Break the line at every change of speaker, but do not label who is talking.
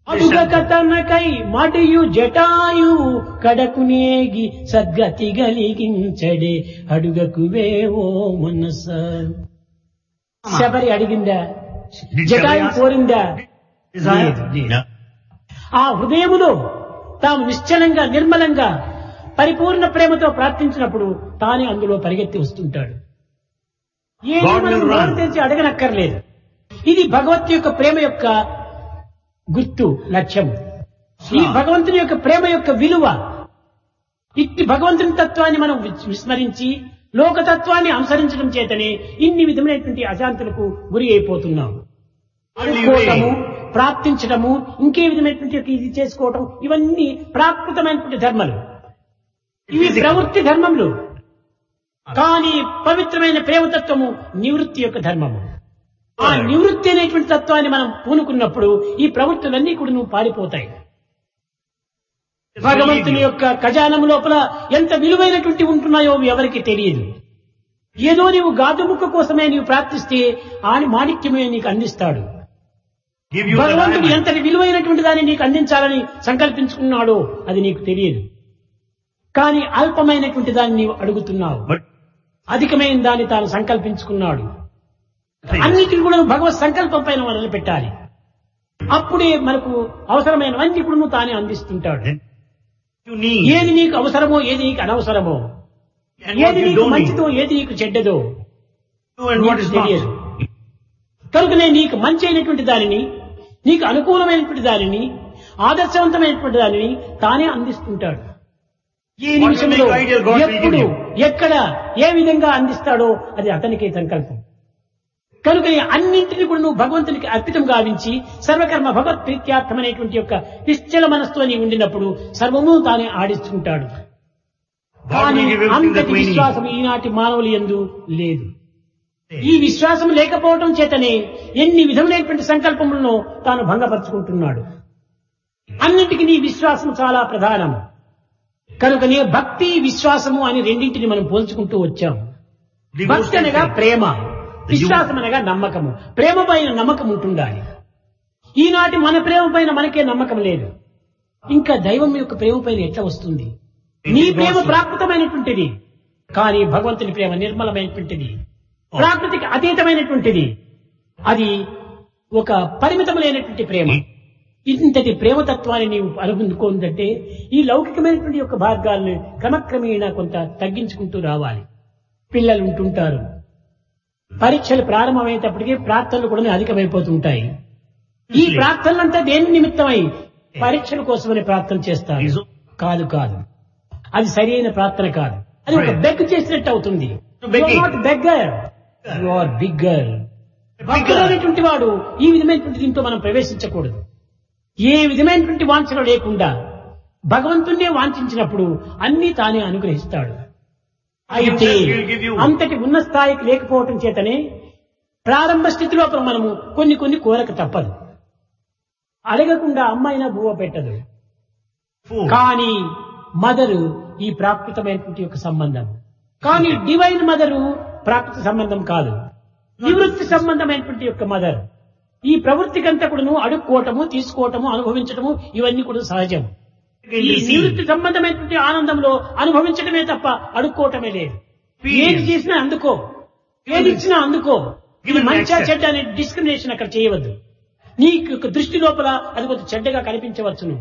అడుగక తనకై మడియు జటాయు కడకునేగి సద్గతి గలిగించడే అడుగకు వేవో మనస Sabari అడిగిందా
Did
Jatayu
Shabari ask-
కోరిందా
Desire?
లేదు, లేదు.
No.
ఆ హృదయములో తాము నిశ్చలంగా నిర్మలంగా పరిపూర్ణ ప్రేమతో ప్రార్థించినప్పుడు తానే అందులో పరిగెత్తి వస్తుంటాడు ఏది
God
మనం
will run.
నోరు తెరిచి అడగనక్కర్లేదు ఇది భగవత్ యొక్క ప్రేమ యొక్క గుర్తు లక్ష్యం ఈ భగవంతుని యొక్క ప్రేమ యొక్క విలువ ఇట్టి భగవంతుని తత్వాన్ని మనం విస్- విస్మరించి లోకతత్వాన్ని అనుసరించడం చేతనే ఇన్ని విధమైనటువంటి అశాంతులకు గురి అయిపోతున్నాం అనుకోవటము ప్రార్థించడము ఇంకే విధమైనటువంటి ఒక ఇది చేసుకోవటం ఇవన్నీ ప్రాకృతమైనటువంటి ధర్మాలు ఇవి ప్రవృత్తి ధర్మములు కానీ పవిత్రమైన ప్రేమతత్వము నివృత్తి యొక్క ధర్మము ఆ నివృత్తి అనేటువంటి తత్వాన్ని మనం పూనుకున్నప్పుడు ఈ ప్రవృత్తులన్నీ కూడా నువ్వు పారిపోతాయి భగవంతుని యొక్క ఖజానం లోపల ఎంత విలువైనటువంటి ఉంటున్నాయో ఎవరికి తెలియదు ఏదో నీవు గాజుముక్క కోసమే నీవు ప్రార్థిస్తే ఆని మాణిక్యమే నీకు అందిస్తాడు
Give you the
భగవంతుడు
diamond.
ఎంతటి విలువైనటువంటి దాన్ని నీకు అందించాలని సంకల్పించుకున్నాడో అది నీకు తెలియదు కానీ అల్పమైనటువంటి దాన్ని నీవు అడుగుతున్నావు
But
అధికమైన దాన్ని తాను సంకల్పించుకున్నాడు అన్నిటిని కూడా నువ్వు భగవత్ సంకల్పం పైన మొదలు పెట్టాలి అప్పుడే మనకు అవసరమైనవన్నీ కూడా నువ్వు తానే అందిస్తుంటాడు
then you need.
ఏది నీకు అవసరమో ఏది నీకు అనవసరమో
And what
ఏది
you
నీకు
don't need.
మంచిదో ఏది నీకు చెడ్డదో
Do and what is
నీకు తెలియదు
not.
కనుకనే నీకు మంచి అయినటువంటి దానిని నీకు అనుకూలమైనటువంటి దానిని ఆదర్శవంతమైనటువంటి దానిని తానే అందిస్తుంటాడు ఈ
What you
నిమిషంలో
make ideal, God will give
ఎప్పుడు
you.
ఎక్కడ ఏ విధంగా అందిస్తాడో అది అతనికే సంకల్పం కనుక ఈ అన్నింటినీ కూడా నువ్వు భగవంతునికి అర్పితం గావించి సర్వకర్మ భగవత్ ప్రీత్యార్థమైనటువంటి యొక్క నిశ్చల మనస్సుతో నీ ఉండినప్పుడు సర్వము తానే ఆడిస్తుంటాడు
God
కానీ
will give everything that
అంతటి
we need.
విశ్వాసం ఈనాటి మానవులు ఎందు లేదు ఈ విశ్వాసం లేకపోవటం చేతనే ఎన్ని విధములైనటువంటి సంకల్పములను తాను భంగపరుచుకుంటున్నాడు అన్నిటికీ నీ విశ్వాసం చాలా ప్రధానం కనుకనే భక్తి విశ్వాసము అని రెండింటిని మనం పోల్చుకుంటూ వచ్చాం
Devotion
భక్తి అనగా
faith.
ప్రేమ విశ్వాసం అనగా నమ్మకము ప్రేమ పైన నమ్మకం ఉంటుండాలి ఈనాటి మన ప్రేమ పైన మనకే నమ్మకం లేదు ఇంకా దైవం యొక్క ప్రేమ పైన ఎట్లా వస్తుంది నీ ప్రేమ ప్రాకృతమైనటువంటిది కానీ భగవంతుని ప్రేమ నిర్మలమైనటువంటిది ప్రాకృతికి అతీతమైనటువంటిది అది ఒక పరిమితములైనటువంటి ప్రేమ ఇంతటి ప్రేమతత్వాన్ని నీవు అనుకుందుకోందంటే ఈ లౌకికమైనటువంటి యొక్క మార్గాలను క్రమక్రమేణా కొంత తగ్గించుకుంటూ రావాలి పిల్లలు ఉంటుంటారు పరీక్షలు ప్రారంభమయ్యేటప్పటికీ ప్రార్థనలు కూడా అధికమైపోతుంటాయి ఈ ప్రార్థనలంతా దేని నిమిత్తమై పరీక్షల కోసమని ప్రార్థన చేస్తారు కాదు కాదు అది సరైన ప్రార్థన కాదు అది ఒక బెగ్ చేసినట్టు అవుతుంది
Begging.
Not beggar you are bigger భక్తులైనటువంటి వాడు ఈ విధమైనటువంటి దీంతో మనం ప్రవేశించకూడదు ఏ విధమైనటువంటి వాంఛన లేకుండా భగవంతుణ్ణే వాంఛించినప్పుడు అన్ని తానే అనుగ్రహిస్తాడు అయితే
Himself will give you.
అంతటి ఉన్న స్థాయికి లేకపోవటం చేతనే ప్రారంభ స్థితిలో మనము కొన్ని కొన్ని కోరక తప్పదు అడగకుండా అమ్మాయినా బువ్వ పెట్టదు
Food.
కానీ మదరు ఈ ప్రాకృతమైనటువంటి యొక్క సంబంధం కానీ డివైన్ మదరు ప్రాకృత సంబంధం కాదు నివృత్తి సంబంధమైనటువంటి యొక్క మదర్ ఈ ప్రవృత్తికంతా కూడాను అడుక్కోవటము తీసుకోవటము అనుభవించటము ఇవన్నీ కూడా సహజం ఈ నివృత్తి సంబంధమైనటువంటి ఆనందంలో అనుభవించడమే తప్ప అడుక్కోవటమే లేదు ఏది చేసినా అందుకో ఏది ఇచ్చినా అందుకో ఇది మంచిగా చెడ్డ అనే డిస్క్రిమినేషన్ అక్కడ చేయవద్దు నీ యొక్క దృష్టి లోపల అది కొంచెం చెడ్డగా కనిపించవచ్చును